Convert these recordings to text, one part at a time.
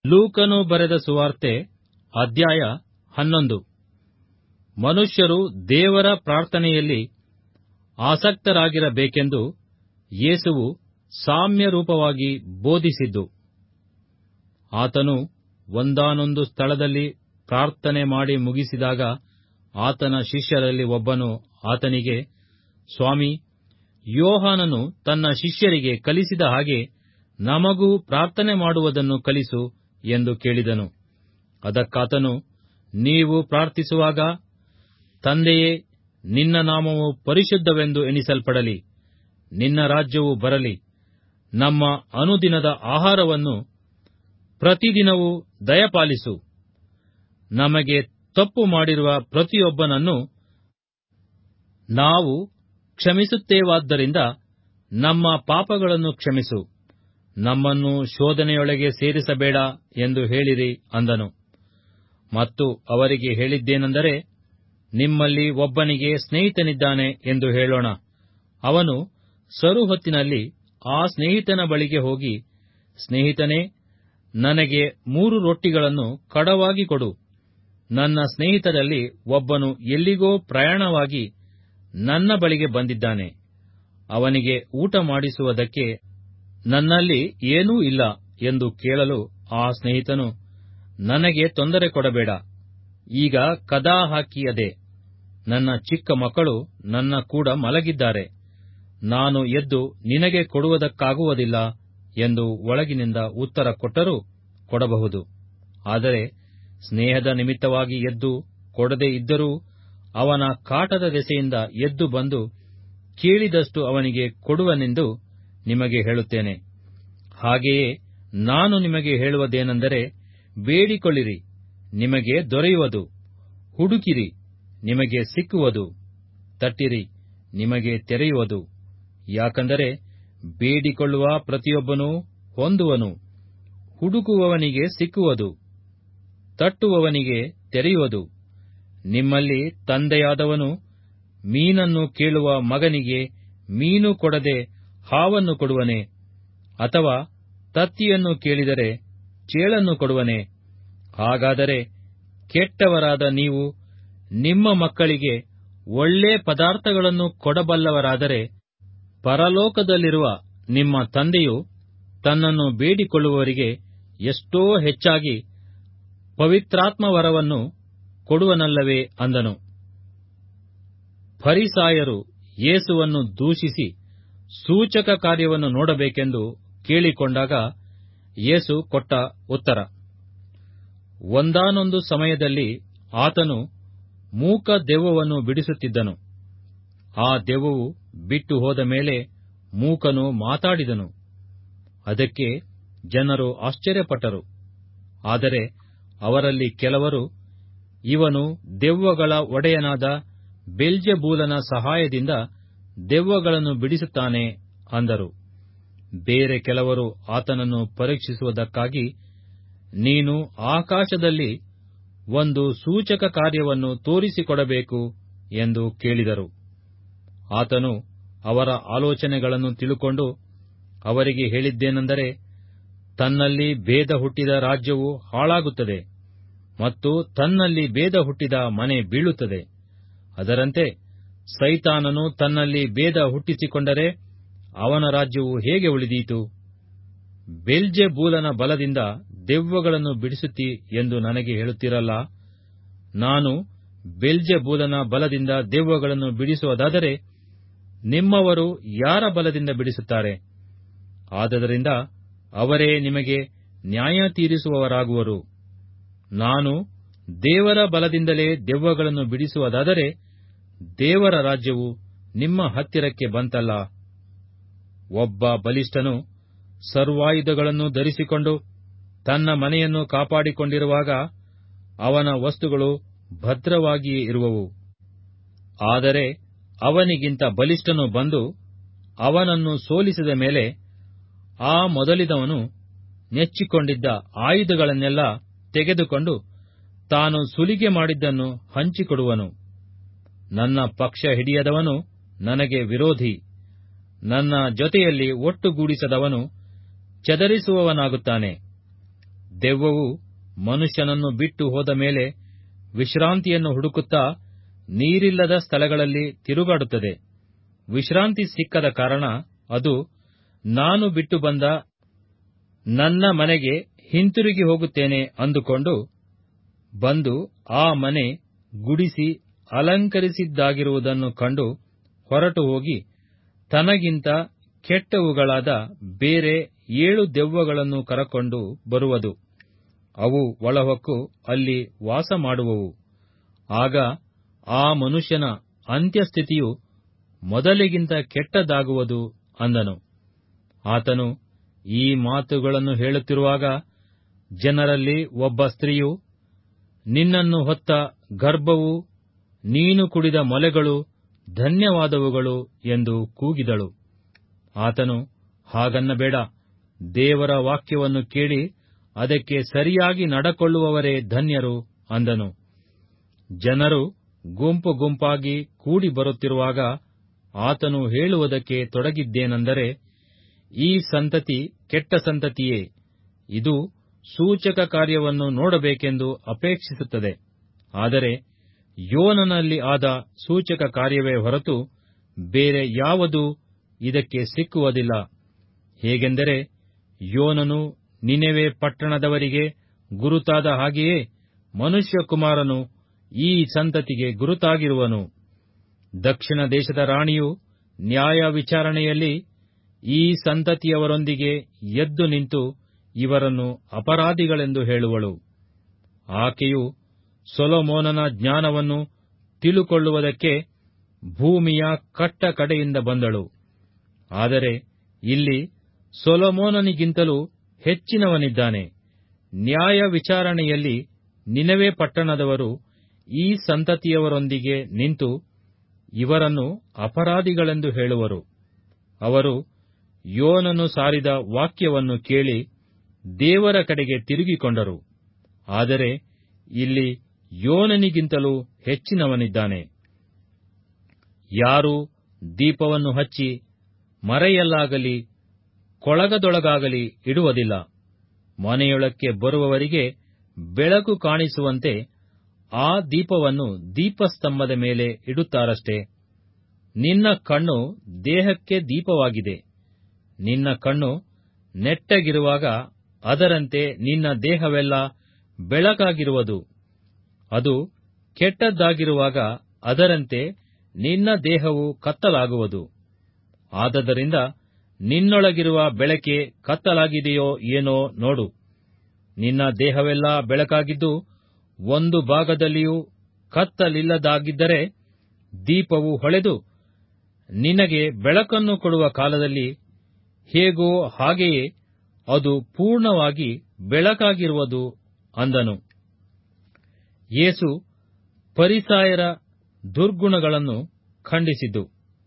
ಲೂಕನು ಬರೆದ ಸುವಾರ್ತೆ ಅಧ್ಯಾಯ ಹನ್ನೊಂದು ಮನುಷ್ಯರು ದೇವರ ಪ್ರಾರ್ಥನೆಯಲ್ಲಿ ಆಸಕ್ತರಾಗಿರಬೇಕೆಂದು ಯೇಸುವು ಸಾಮ್ಯರೂಪವಾಗಿ ಬೋಧಿಸಿದ್ದು ಆತನು ಒಂದಾನೊಂದು ಸ್ಥಳದಲ್ಲಿ ಪ್ರಾರ್ಥನೆ ಮಾಡಿ ಮುಗಿಸಿದಾಗ ಆತನ ಶಿಷ್ಯರಲ್ಲಿ ಒಬ್ಬನು ಆತನಿಗೆ ಸ್ವಾಮಿ ಯೋಹಾನನು ತನ್ನ ಶಿಷ್ಯರಿಗೆ ಕಲಿಸಿದ ಹಾಗೆ ನಮಗೂ ಪ್ರಾರ್ಥನೆ ಮಾಡುವುದನ್ನು ಕಲಿಸು ಎಂದು ಕೇಳಿದನು ಅದಕ್ಕಾತನು ನೀವು ಪ್ರಾರ್ಥಿಸುವಾಗ ತಂದೆಯೇ ನಿನ್ನ ನಾಮವು ಪರಿಶುದ್ಧವೆಂದು ಎಣಿಸಲ್ಪಡಲಿ ನಿನ್ನ ರಾಜ್ಯವು ಬರಲಿ ನಮ್ಮ ಅನುದಿನದ ಆಹಾರವನ್ನು ಪ್ರತಿದಿನವೂ ದಯಪಾಲಿಸು ನಮಗೆ ತಪ್ಪು ಮಾಡಿರುವ ಪ್ರತಿಯೊಬ್ಬನನ್ನು ನಾವು ಕ್ಷಮಿಸುತ್ತೇವಾದ್ದರಿಂದ ನಮ್ಮ ಪಾಪಗಳನ್ನು ಕ್ಷಮಿಸು ನಮ್ಮನ್ನು ಶೋಧನೆಯೊಳಗೆ ಸೇರಿಸಬೇಡ ಎಂದು ಹೇಳಿರಿ ಅಂದನು ಮತ್ತು ಅವರಿಗೆ ಹೇಳಿದ್ದೇನೆಂದರೆ ನಿಮ್ಮಲ್ಲಿ ಒಬ್ಬನಿಗೆ ಸ್ನೇಹಿತನಿದ್ದಾನೆ ಎಂದು ಹೇಳೋಣ ಅವನು ಸರುಹೊತ್ತಿನಲ್ಲಿ ಆ ಸ್ನೇಹಿತನ ಬಳಿಗೆ ಹೋಗಿ ಸ್ನೇಹಿತನೇ ನನಗೆ ಮೂರು ರೊಟ್ಟಿಗಳನ್ನು ಕಡವಾಗಿ ಕೊಡು ನನ್ನ ಸ್ನೇಹಿತರಲ್ಲಿ ಒಬ್ಬನು ಎಲ್ಲಿಗೋ ಪ್ರಯಾಣವಾಗಿ ನನ್ನ ಬಳಿಗೆ ಬಂದಿದ್ದಾನೆ ಅವನಿಗೆ ಊಟ ಮಾಡಿಸುವುದಕ್ಕೆ ನನ್ನಲ್ಲಿ ಏನೂ ಇಲ್ಲ ಎಂದು ಕೇಳಲು ಆ ಸ್ನೇಹಿತನು ನನಗೆ ತೊಂದರೆ ಕೊಡಬೇಡ ಈಗ ಕದಾ ಹಾಕಿಯದೆ ನನ್ನ ಚಿಕ್ಕ ಮಕ್ಕಳು ನನ್ನ ಕೂಡ ಮಲಗಿದ್ದಾರೆ ನಾನು ಎದ್ದು ನಿನಗೆ ಕೊಡುವುದಕ್ಕಾಗುವುದಿಲ್ಲ ಎಂದು ಒಳಗಿನಿಂದ ಉತ್ತರ ಕೊಟ್ಟರೂ ಕೊಡಬಹುದು ಆದರೆ ಸ್ನೇಹದ ನಿಮಿತ್ತವಾಗಿ ಎದ್ದು ಕೊಡದೆ ಇದ್ದರೂ ಅವನ ಕಾಟದ ದೆಸೆಯಿಂದ ಎದ್ದು ಬಂದು ಕೇಳಿದಷ್ಟು ಅವನಿಗೆ ಕೊಡುವನೆಂದು ನಿಮಗೆ ಹೇಳುತ್ತೇನೆ ಹಾಗೆಯೇ ನಾನು ನಿಮಗೆ ಹೇಳುವುದೇನೆಂದರೆ ಬೇಡಿಕೊಳ್ಳಿರಿ ನಿಮಗೆ ದೊರೆಯುವುದು ಹುಡುಕಿರಿ ನಿಮಗೆ ಸಿಕ್ಕುವುದು ತಟ್ಟಿರಿ ನಿಮಗೆ ತೆರೆಯುವುದು ಯಾಕಂದರೆ ಬೇಡಿಕೊಳ್ಳುವ ಪ್ರತಿಯೊಬ್ಬನೂ ಹೊಂದುವನು ಹುಡುಕುವವನಿಗೆ ಸಿಕ್ಕುವುದು ತಟ್ಟುವವನಿಗೆ ತೆರೆಯುವುದು ನಿಮ್ಮಲ್ಲಿ ತಂದೆಯಾದವನು ಮೀನನ್ನು ಕೇಳುವ ಮಗನಿಗೆ ಮೀನು ಕೊಡದೆ ಹಾವನ್ನು ಕೊಡುವನೆ ಅಥವಾ ತತ್ತಿಯನ್ನು ಕೇಳಿದರೆ ಚೇಳನ್ನು ಕೊಡುವನೆ ಹಾಗಾದರೆ ಕೆಟ್ಟವರಾದ ನೀವು ನಿಮ್ಮ ಮಕ್ಕಳಿಗೆ ಒಳ್ಳೆ ಪದಾರ್ಥಗಳನ್ನು ಕೊಡಬಲ್ಲವರಾದರೆ ಪರಲೋಕದಲ್ಲಿರುವ ನಿಮ್ಮ ತಂದೆಯು ತನ್ನನ್ನು ಬೇಡಿಕೊಳ್ಳುವವರಿಗೆ ಎಷ್ಟೋ ಹೆಚ್ಚಾಗಿ ಪವಿತ್ರಾತ್ಮವರವನ್ನು ಕೊಡುವನಲ್ಲವೇ ಅಂದನು ಫರಿಸಾಯರು ಯೇಸುವನ್ನು ದೂಷಿಸಿ ಸೂಚಕ ಕಾರ್ಯವನ್ನು ನೋಡಬೇಕೆಂದು ಕೇಳಿಕೊಂಡಾಗ ಯೇಸು ಕೊಟ್ಟ ಉತ್ತರ ಒಂದಾನೊಂದು ಸಮಯದಲ್ಲಿ ಆತನು ಮೂಕ ದೆವ್ವವನ್ನು ಬಿಡಿಸುತ್ತಿದ್ದನು ಆ ದೆವ್ವವು ಬಿಟ್ಟು ಹೋದ ಮೇಲೆ ಮೂಕನು ಮಾತಾಡಿದನು ಅದಕ್ಕೆ ಜನರು ಆಶ್ಚರ್ಯಪಟ್ಟರು ಆದರೆ ಅವರಲ್ಲಿ ಕೆಲವರು ಇವನು ದೆವ್ವಗಳ ಒಡೆಯನಾದ ಬೆಲ್ಜೆಬೂಲನ ಸಹಾಯದಿಂದ ದೆವ್ವಗಳನ್ನು ಬಿಡಿಸುತ್ತಾನೆ ಅಂದರು ಬೇರೆ ಕೆಲವರು ಆತನನ್ನು ಪರೀಕ್ಷಿಸುವುದಕ್ಕಾಗಿ ನೀನು ಆಕಾಶದಲ್ಲಿ ಒಂದು ಸೂಚಕ ಕಾರ್ಯವನ್ನು ತೋರಿಸಿಕೊಡಬೇಕು ಎಂದು ಕೇಳಿದರು ಆತನು ಅವರ ಆಲೋಚನೆಗಳನ್ನು ತಿಳುಕೊಂಡು ಅವರಿಗೆ ಹೇಳಿದ್ದೇನೆಂದರೆ ತನ್ನಲ್ಲಿ ಭೇದ ಹುಟ್ಟಿದ ರಾಜ್ಯವು ಹಾಳಾಗುತ್ತದೆ ಮತ್ತು ತನ್ನಲ್ಲಿ ಭೇದ ಹುಟ್ಟಿದ ಮನೆ ಬೀಳುತ್ತದೆ ಅದರಂತೆ ಸೈತಾನನು ತನ್ನಲ್ಲಿ ಭೇದ ಹುಟ್ಟಿಸಿಕೊಂಡರೆ ಅವನ ರಾಜ್ಯವು ಹೇಗೆ ಉಳಿದೀತು ಬೆಲ್ಜೆಬೂಲನ ಬಲದಿಂದ ದೆವ್ವಗಳನ್ನು ಬಿಡಿಸುತ್ತಿ ಎಂದು ನನಗೆ ಹೇಳುತ್ತಿರಲ್ಲ ನಾನು ಬೆಲ್ಜೆಬೂಲನ ಬಲದಿಂದ ದೆವ್ವಗಳನ್ನು ಬಿಡಿಸುವುದಾದರೆ ನಿಮ್ಮವರು ಯಾರ ಬಲದಿಂದ ಬಿಡಿಸುತ್ತಾರೆ ಆದದರಿಂದ ಅವರೇ ನಿಮಗೆ ನ್ಯಾಯ ತೀರಿಸುವವರಾಗುವರು ನಾನು ದೇವರ ಬಲದಿಂದಲೇ ದೆವ್ವಗಳನ್ನು ಬಿಡಿಸುವುದಾದರೆ ದೇವರ ರಾಜ್ಯವು ನಿಮ್ಮ ಹತ್ತಿರಕ್ಕೆ ಬಂತಲ್ಲ ಒಬ್ಬ ಬಲಿಷ್ಠನು ಸರ್ವಾಯುಧಗಳನ್ನು ಧರಿಸಿಕೊಂಡು ತನ್ನ ಮನೆಯನ್ನು ಕಾಪಾಡಿಕೊಂಡಿರುವಾಗ ಅವನ ವಸ್ತುಗಳು ಭದ್ರವಾಗಿಯೇ ಇರುವವು ಆದರೆ ಅವನಿಗಿಂತ ಬಲಿಷ್ಠನು ಬಂದು ಅವನನ್ನು ಸೋಲಿಸಿದ ಮೇಲೆ ಆ ಮೊದಲಿದವನು ನೆಚ್ಚಿಕೊಂಡಿದ್ದ ಆಯುಧಗಳನ್ನೆಲ್ಲ ತೆಗೆದುಕೊಂಡು ತಾನು ಸುಲಿಗೆ ಮಾಡಿದ್ದನ್ನು ಹಂಚಿಕೊಡುವನು ನನ್ನ ಪಕ್ಷ ಹಿಡಿಯದವನು ನನಗೆ ವಿರೋಧಿ ನನ್ನ ಜೊತೆಯಲ್ಲಿ ಒಟ್ಟುಗೂಡಿಸದವನು ಚದರಿಸುವವನಾಗುತ್ತಾನೆ ದೆವ್ವವು ಮನುಷ್ಯನನ್ನು ಬಿಟ್ಟು ಹೋದ ಮೇಲೆ ವಿಶ್ರಾಂತಿಯನ್ನು ಹುಡುಕುತ್ತಾ ನೀರಿಲ್ಲದ ಸ್ಥಳಗಳಲ್ಲಿ ತಿರುಗಾಡುತ್ತದೆ ವಿಶ್ರಾಂತಿ ಸಿಕ್ಕದ ಕಾರಣ ಅದು ನಾನು ಬಿಟ್ಟು ಬಂದ ನನ್ನ ಮನೆಗೆ ಹಿಂತಿರುಗಿ ಹೋಗುತ್ತೇನೆ ಅಂದುಕೊಂಡು ಬಂದು ಆ ಮನೆ ಗುಡಿಸಿ ಅಲಂಕರಿಸಿದ್ದಾಗಿರುವುದನ್ನು ಕಂಡು ಹೊರಟು ಹೋಗಿ ತನಗಿಂತ ಕೆಟ್ಟವುಗಳಾದ ಬೇರೆ ಏಳು ದೆವ್ವಗಳನ್ನು ಕರಕೊಂಡು ಬರುವುದು ಅವು ಒಳಹೊಕ್ಕು ಅಲ್ಲಿ ವಾಸ ಮಾಡುವವು ಆಗ ಆ ಮನುಷ್ಯನ ಅಂತ್ಯಸ್ಥಿತಿಯು ಮೊದಲಿಗಿಂತ ಕೆಟ್ಟದಾಗುವುದು ಅಂದನು ಆತನು ಈ ಮಾತುಗಳನ್ನು ಹೇಳುತ್ತಿರುವಾಗ ಜನರಲ್ಲಿ ಒಬ್ಬ ಸ್ತ್ರೀಯು ನಿನ್ನನ್ನು ಹೊತ್ತ ಗರ್ಭವು ನೀನು ಕುಡಿದ ಮೊಲೆಗಳು ಧನ್ಯವಾದವುಗಳು ಎಂದು ಕೂಗಿದಳು ಆತನು ಹಾಗನ್ನಬೇಡ ದೇವರ ವಾಕ್ಯವನ್ನು ಕೇಳಿ ಅದಕ್ಕೆ ಸರಿಯಾಗಿ ನಡಕೊಳ್ಳುವವರೇ ಧನ್ಯರು ಅಂದನು ಜನರು ಗುಂಪು ಗುಂಪಾಗಿ ಕೂಡಿ ಬರುತ್ತಿರುವಾಗ ಆತನು ಹೇಳುವುದಕ್ಕೆ ತೊಡಗಿದ್ದೇನೆಂದರೆ ಈ ಸಂತತಿ ಕೆಟ್ಟ ಸಂತತಿಯೇ ಇದು ಸೂಚಕ ಕಾರ್ಯವನ್ನು ನೋಡಬೇಕೆಂದು ಅಪೇಕ್ಷಿಸುತ್ತದೆ ಆದರೆ ಯೋನನಲ್ಲಿ ಆದ ಸೂಚಕ ಕಾರ್ಯವೇ ಹೊರತು ಬೇರೆ ಯಾವುದೂ ಇದಕ್ಕೆ ಸಿಕ್ಕುವುದಿಲ್ಲ ಹೇಗೆಂದರೆ ಯೋನನು ನಿನೆವೆ ಪಟ್ಟಣದವರಿಗೆ ಗುರುತಾದ ಹಾಗೆಯೇ ಮನುಷ್ಯಕುಮಾರನು ಈ ಸಂತತಿಗೆ ಗುರುತಾಗಿರುವನು ದಕ್ಷಿಣ ದೇಶದ ರಾಣಿಯು ನ್ಯಾಯ ವಿಚಾರಣೆಯಲ್ಲಿ ಈ ಸಂತತಿಯವರೊಂದಿಗೆ ಎದ್ದು ನಿಂತು ಇವರನ್ನು ಅಪರಾಧಿಗಳೆಂದು ಹೇಳುವಳು ಆಕೆಯು ಸೊಲೊಮೋನನ ಜ್ಞಾನವನ್ನು ತಿಳುಕೊಳ್ಳುವುದಕ್ಕೆ ಭೂಮಿಯ ಕಟ್ಟ ಕಡೆಯಿಂದ ಬಂದಳು ಆದರೆ ಇಲ್ಲಿ ಸೊಲೊಮೋನನಿಗಿಂತಲೂ ಹೆಚ್ಚಿನವನಿದ್ದಾನೆ ನ್ಯಾಯ ವಿಚಾರಣೆಯಲ್ಲಿ ನಿನವೆ ಪಟ್ಟಣದವರು ಈ ಸಂತತಿಯವರೊಂದಿಗೆ ನಿಂತು ಇವರನ್ನು ಅಪರಾಧಿಗಳೆಂದು ಹೇಳುವರು ಅವರು ಯೋನನು ಸಾರಿದ ವಾಕ್ಯವನ್ನು ಕೇಳಿ ದೇವರ ಕಡೆಗೆ ತಿರುಗಿಕೊಂಡರು ಆದರೆ ಇಲ್ಲಿ ಯೋನನಿಗಿಂತಲೂ ಹೆಚ್ಚಿನವನಿದ್ದಾನೆ ಯಾರೂ ದೀಪವನ್ನು ಹಚ್ಚಿ ಮರೆಯಲ್ಲಾಗಲಿ ಕೊಳಗದೊಳಗಾಗಲಿ ಇಡುವುದಿಲ್ಲ ಮನೆಯೊಳಕ್ಕೆ ಬರುವವರಿಗೆ ಬೆಳಕು ಕಾಣಿಸುವಂತೆ ಆ ದೀಪವನ್ನು ದೀಪಸ್ತಂಭದ ಮೇಲೆ ಇಡುತ್ತಾರಷ್ಟೇ ನಿನ್ನ ಕಣ್ಣು ದೇಹಕ್ಕೆ ದೀಪವಾಗಿದೆ ನಿನ್ನ ಕಣ್ಣು ನೆಟ್ಟಗಿರುವಾಗ ಅದರಂತೆ ನಿನ್ನ ದೇಹವೆಲ್ಲ ಬೆಳಕಾಗಿರುವುದು ಅದು ಕೆಟ್ಟದ್ದಾಗಿರುವಾಗ ಅದರಂತೆ ನಿನ್ನ ದೇಹವು ಕತ್ತಲಾಗುವುದು ಆದದರಿಂದ ನಿನ್ನೊಳಗಿರುವ ಬೆಳಕೆ ಕತ್ತಲಾಗಿದೆಯೋ ಏನೋ ನೋಡು ನಿನ್ನ ದೇಹವೆಲ್ಲ ಬೆಳಕಾಗಿದ್ದು ಒಂದು ಭಾಗದಲ್ಲಿಯೂ ಕತ್ತಲಿಲ್ಲದಾಗಿದ್ದರೆ ದೀಪವು ಹೊಳೆದು ನಿನಗೆ ಬೆಳಕನ್ನು ಕೊಡುವ ಕಾಲದಲ್ಲಿ ಹೇಗೋ ಹಾಗೆಯೇ ಅದು ಪೂರ್ಣವಾಗಿ ಬೆಳಕಾಗಿರುವುದು ಅಂದನು ಯೇಸು ಪರಿಸಾಯರ ದುರ್ಗುಣಗಳನ್ನು ಖಂಡಿಸಿದ್ದು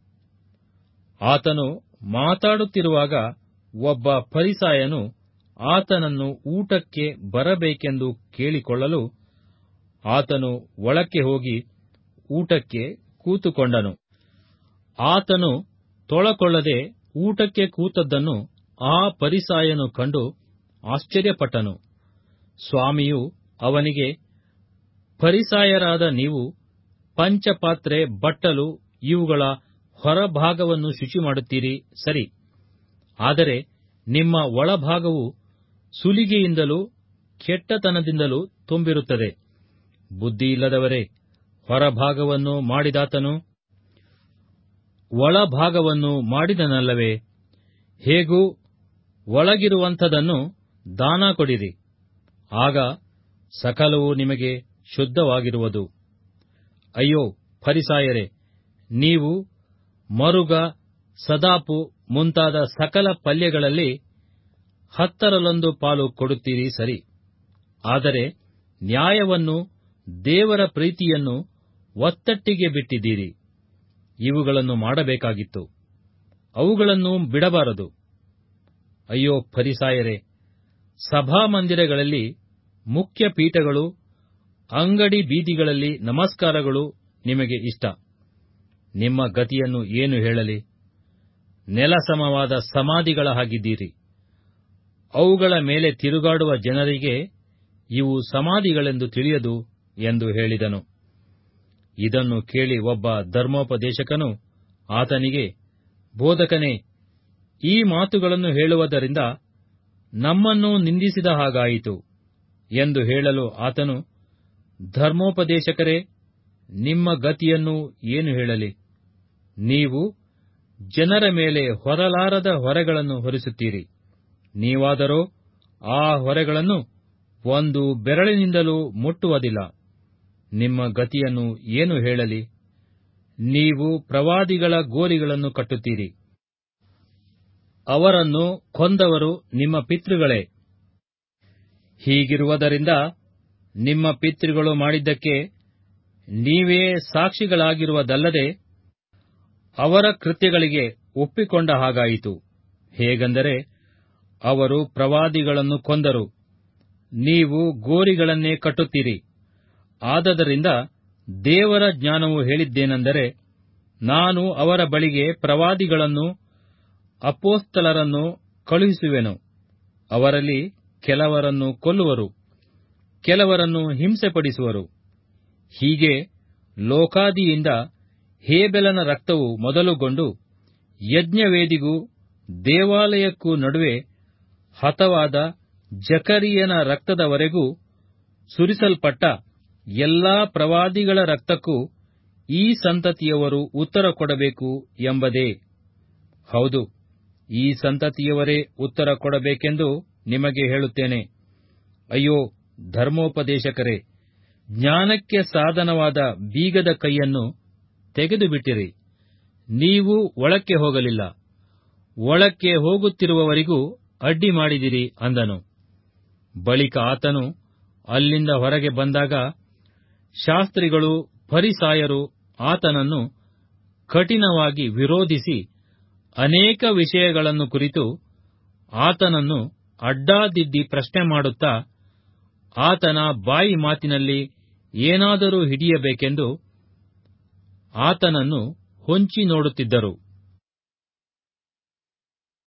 ಆತನು ಮಾತಾಡುತ್ತಿರುವಾಗ ಒಬ್ಬ ಪರಿಸಾಯನು ಆತನನ್ನು ಊಟಕ್ಕೆ ಬರಬೇಕೆಂದು ಕೇಳಿಕೊಳ್ಳಲು ಆತನು ಒಳಕ್ಕೆ ಹೋಗಿ ಊಟಕ್ಕೆ ಕೂತುಕೊಂಡನು ಆತನು ತೊಳಕೊಳ್ಳದೆ ಊಟಕ್ಕೆ ಕೂತದ್ದನ್ನು ಆ ಪರಿಸಾಯನು ಕಂಡು ಆಶ್ಚರ್ಯಪಟ್ಟನು ಸ್ವಾಮಿಯು ಅವನಿಗೆ ಪರಿಸಾಯರಾದ ನೀವು ಪಂಚಪಾತ್ರೆ ಬಟ್ಟಲು ಇವುಗಳ ಹೊರಭಾಗವನ್ನು ಶುಚಿ ಮಾಡುತ್ತೀರಿ ಸರಿ ಆದರೆ ನಿಮ್ಮ ಒಳಭಾಗವು ಸುಲಿಗೆಯಿಂದಲೂ ಕೆಟ್ಟತನದಿಂದಲೂ ತುಂಬಿರುತ್ತದೆ ಬುದ್ಧಿಯಿಲ್ಲದವರೇ ಹೊರಭಾಗವನ್ನು ಮಾಡಿದಾತನು ಒಳಭಾಗವನ್ನು ಮಾಡಿದನಲ್ಲವೇ ಹೇಗೂ ಒಳಗಿರುವಂಥದನ್ನು ದಾನ ಕೊಡಿರಿ ಆಗ ಸಕಲವೂ ನಿಮಗೆ ಶುದ್ಧವಾಗಿರುವುದು ಅಯ್ಯೋ ಫರಿಸಾಯರೇ ನೀವು ಮರುಗ ಸದಾಪು ಮುಂತಾದ ಸಕಲ ಪಲ್ಯಗಳಲ್ಲಿ ಹತ್ತರಲ್ಲೊಂದು ಪಾಲು ಕೊಡುತ್ತೀರಿ ಸರಿ ಆದರೆ ನ್ಯಾಯವನ್ನು ದೇವರ ಪ್ರೀತಿಯನ್ನು ಒತ್ತಟ್ಟಿಗೆ ಬಿಟ್ಟಿದ್ದೀರಿ ಇವುಗಳನ್ನು ಮಾಡಬೇಕಾಗಿತ್ತು ಅವುಗಳನ್ನು ಬಿಡಬಾರದು ಅಯ್ಯೋ ಫರಿಸಾಯರೇ ಸಭಾಮಂದಿರಗಳಲ್ಲಿ ಮುಖ್ಯ ಪೀಠಗಳು ಅಂಗಡಿ ಬೀದಿಗಳಲ್ಲಿ ನಮಸ್ಕಾರಗಳು ನಿಮಗೆ ಇಷ್ಟ ನಿಮ್ಮ ಗತಿಯನ್ನು ಏನು ಹೇಳಲಿ ನೆಲಸಮವಾದ ಸಮಾಧಿಗಳ ಹಾಗಿದ್ದೀರಿ ಅವುಗಳ ಮೇಲೆ ತಿರುಗಾಡುವ ಜನರಿಗೆ ಇವು ಸಮಾಧಿಗಳೆಂದು ತಿಳಿಯದು ಎಂದು ಹೇಳಿದನು ಇದನ್ನು ಕೇಳಿ ಒಬ್ಬ ಧರ್ಮೋಪದೇಶಕನು ಆತನಿಗೆ ಬೋಧಕನೇ ಈ ಮಾತುಗಳನ್ನು ಹೇಳುವುದರಿಂದ ನಮ್ಮನ್ನು ನಿಂದಿಸಿದ ಹಾಗಾಯಿತು ಎಂದು ಹೇಳಲು ಆತನು ಧರ್ಮೋಪದೇಶಕರೇ ನಿಮ್ಮ ಗತಿಯನ್ನು ಏನು ಹೇಳಲಿ ನೀವು ಜನರ ಮೇಲೆ ಹೊರಲಾರದ ಹೊರೆಗಳನ್ನು ಹೊರಿಸುತ್ತೀರಿ ನೀವಾದರೋ ಆ ಹೊರೆಗಳನ್ನು ಒಂದು ಬೆರಳಿನಿಂದಲೂ ಮುಟ್ಟುವುದಿಲ್ಲ ನಿಮ್ಮ ಗತಿಯನ್ನು ಏನು ಹೇಳಲಿ ನೀವು ಪ್ರವಾದಿಗಳ ಗೋರಿಗಳನ್ನು ಕಟ್ಟುತ್ತೀರಿ ಅವರನ್ನು ಕೊಂದವರು ನಿಮ್ಮ ಪಿತೃಗಳೇ ಹೀಗಿರುವುದರಿಂದ ನಿಮ್ಮ ಪಿತೃಗಳು ಮಾಡಿದ್ದಕ್ಕೆ ನೀವೇ ಸಾಕ್ಷಿಗಳಾಗಿರುವುದಲ್ಲದೆ ಅವರ ಕೃತ್ಯಗಳಿಗೆ ಒಪ್ಪಿಕೊಂಡ ಹಾಗಾಯಿತು ಹೇಗೆಂದರೆ ಅವರು ಪ್ರವಾದಿಗಳನ್ನು ಕೊಂದರು ನೀವು ಗೋರಿಗಳನ್ನೇ ಕಟ್ಟುತ್ತೀರಿ ಆದದರಿಂದ ದೇವರ ಜ್ಞಾನವು ಹೇಳಿದ್ದೇನೆಂದರೆ ನಾನು ಅವರ ಬಳಿಗೆ ಪ್ರವಾದಿಗಳನ್ನು ಅಪೋಸ್ತಲರನ್ನು ಕಳುಹಿಸುವೆನು ಅವರಲ್ಲಿ ಕೆಲವರನ್ನು ಕೊಲ್ಲುವರು ಕೆಲವರನ್ನು ಹಿಂಸೆಪಡಿಸುವರು ಹೀಗೆ ಲೋಕಾದಿಯಿಂದ ಹೇಬೆಲನ ರಕ್ತವು ಮೊದಲುಗೊಂಡು ಯಜ್ಞವೇದಿಗೂ ದೇವಾಲಯಕ್ಕೂ ನಡುವೆ ಹತವಾದ ಜಕರಿಯನ ರಕ್ತದವರೆಗೂ ಸುರಿಸಲ್ಪಟ್ಟ ಎಲ್ಲಾ ಪ್ರವಾದಿಗಳ ರಕ್ತಕ್ಕೂ ಈ ಸಂತತಿಯವರು ಉತ್ತರ ಕೊಡಬೇಕು ಎಂಬುದೇ ಹೌದು ಈ ಸಂತತಿಯವರೇ ಉತ್ತರ ಕೊಡಬೇಕೆಂದು ನಿಮಗೆ ಹೇಳುತ್ತೇನೆ ಅಯ್ಯೋ ಧರ್ಮೋಪದೇಶಕರೇ ಜ್ಞಾನಕ್ಕೆ ಸಾಧನವಾದ ಬೀಗದ ಕೈಯನ್ನು ತೆಗೆದುಬಿಟ್ಟಿರಿ ನೀವು ಒಳಕ್ಕೆ ಹೋಗಲಿಲ್ಲ ಒಳಕ್ಕೆ ಹೋಗುತ್ತಿರುವವರಿಗೂ ಅಡ್ಡಿ ಮಾಡಿದಿರಿ ಅಂದನು ಬಳಿಕ ಆತನು ಅಲ್ಲಿಂದ ಹೊರಗೆ ಬಂದಾಗ ಶಾಸ್ತ್ರಿಗಳು ಫರಿಸಾಯರು ಆತನನ್ನು ಕಠಿಣವಾಗಿ ವಿರೋಧಿಸಿ ಅನೇಕ ವಿಷಯಗಳನ್ನು ಕುರಿತು ಆತನನ್ನು ಅಡ್ಡಾದಿಡ್ಡಿ ಪ್ರಶ್ನೆ ಮಾಡುತ್ತಾ ಆತನ ಬಾಯಿ ಮಾತಿನಲ್ಲಿ ಏನಾದರೂ ಹಿಡಿಯಬೇಕೆಂದು ಆತನನ್ನು ಹೊಂಚಿ ನೋಡುತ್ತಿದ್ದರು